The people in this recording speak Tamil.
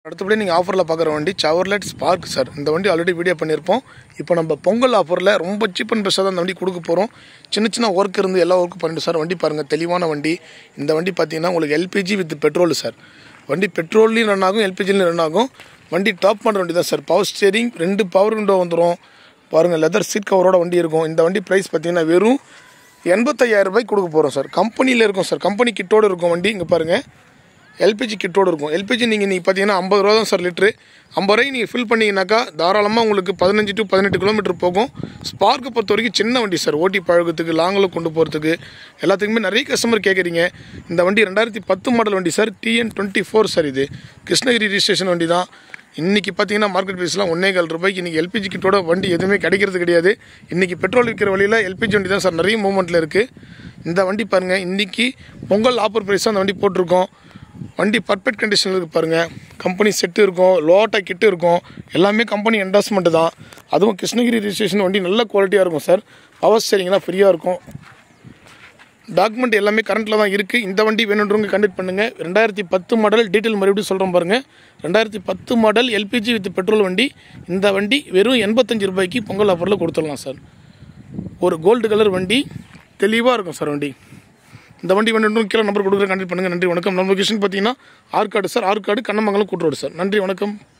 அடுத்தபடி நீங்கள் ஆஃபரில் பார்க்குற வண்டி சவர்லெட் ஸ்பார்க் சார் இந்த வண்டி ஆல்ரெடி வீடியோ பண்ணியிருப்போம் இப்போ நம்ம பொங்கல் ஆஃபரில் ரொம்ப சீப் அண்ட் பெஸ்ட்டாக தான் இந்த வண்டி கொடுக்க போகிறோம் சின்ன சின்ன ஒர்க் இருந்து எல்லா ஒர்க்கும் பண்ணிட்டு சார் வண்டி பாருங்கள் தெளிவான வண்டி இந்த வண்டி பார்த்தீங்கன்னா உங்களுக்கு எல்பிஜி வித் பெட்ரோல் சார் வண்டி பெட்ரோல்லையும் ரன் ஆகும் எல்பிஜிலையும் ரன் ஆகும் வண்டி டாப் பண்ணுற வண்டி தான் சார் பவர் ஸ்டேரிங் ரெண்டு பவர் விண்டோ வந்துடும் பாருங்கள் லெதர் சீட் கவரோட வண்டி இருக்கும் இந்த வண்டி ப்ரைஸ் பார்த்தீங்கன்னா வெறும் எண்பத்தையாயிரம் ரூபாய்க்கு கொடுக்க போகிறோம் சார் கம்பெனியில் இருக்கும் சார் கம்பெனி கிட்டோடு இருக்கும் வண்டி இங்கே பாருங்கள் எல்பிஜி கிட்டோடு இருக்கும் எல்பிஜி நீங்கள் நீங்கள் பார்த்தீங்கன்னா ஐம்பது ரூபா தான் சார் லிட்ரு ஐம்பது ரூபாய் நீங்கள் ஃபில் பண்ணிங்கனாக்கா தாராளமாக உங்களுக்கு பதினஞ்சு டு பதினெட்டு கிலோமீட்டர் போகும் ஸ்பார்க்கை பொறுத்த வரைக்கும் சின்ன வண்டி சார் ஓட்டி பழகத்துக்கு லாங்கில் கொண்டு போகிறதுக்கு எல்லாத்துக்குமே நிறைய கஸ்டமர் கேட்குறீங்க இந்த வண்டி ரெண்டாயிரத்தி பத்து மாடல் வண்டி sir TN twenty four sir இது கிருஷ்ணகிரி ரிஜிஸ்ட்ரேஷன் வண்டி தான் இன்றைக்கி பார்த்தீங்கன்னா மார்க்கெட் ப்ரைஸ்லாம் ஒன்றே கால் ரூபாய்க்கு இன்றைக்கி எல்பிஜி கிட்டோட வண்டி எதுவுமே கிடைக்கிறது கிடையாது இன்றைக்கி பெட்ரோல் விற்கிற வழியில் எல்பிஜி வண்டி தான் சார் நிறைய மூவ்மெண்ட்டில் இருக்குது இந்த வண்டி பாருங்கள் இன்றைக்கி பொங்கல் ஆஃபர் ப்ரைஸ் அந்த வண்டி போட்டிருக்கோம் வண்டி பர்ஃபெக்ட் கண்டிஷனில் இருக்குது பாருங்கள் கம்பெனி செட்டு இருக்கும் லோட்டா கிட்டு இருக்கும் எல்லாமே கம்பெனி என்டாஸ்மெண்ட்டு தான் அதுவும் கிருஷ்ணகிரி ரிஜிஸ்ட்ரேஷன் வண்டி நல்ல குவாலிட்டியாக இருக்கும் சார் பவர் ஸ்டேரிங்லாம் ஃப்ரீயாக இருக்கும் டாக்குமெண்ட் எல்லாமே கரண்ட்டில் தான் இருக்குது இந்த வண்டி வேணுன்றவங்க கண்டக்ட் பண்ணுங்கள் ரெண்டாயிரத்தி பத்து மாடல் டீட்டெயில் மறுபடியும் சொல்கிறோம் பாருங்கள் ரெண்டாயிரத்தி பத்து மாடல் எல்பிஜி வித் பெட்ரோல் வண்டி இந்த வண்டி வெறும் எண்பத்தஞ்சு ரூபாய்க்கு பொங்கல் ஆஃபரில் கொடுத்துடலாம் சார் ஒரு கோல்டு கலர் வண்டி தெளிவாக இருக்கும் சார் வண்டி இந்த வண்டி வேணும் கீழே நம்பர் கொடுக்குற கண்டக்ட் பண்ணுங்கள் நன்றி வணக்கம் நம்ம லொகேஷன் பார்த்தீங்கன்னா ஆற்காடு சார் ஆற்காடு கண்ணமங்கலம் கூட்டுரோடு சார் நன்றி வணக்கம்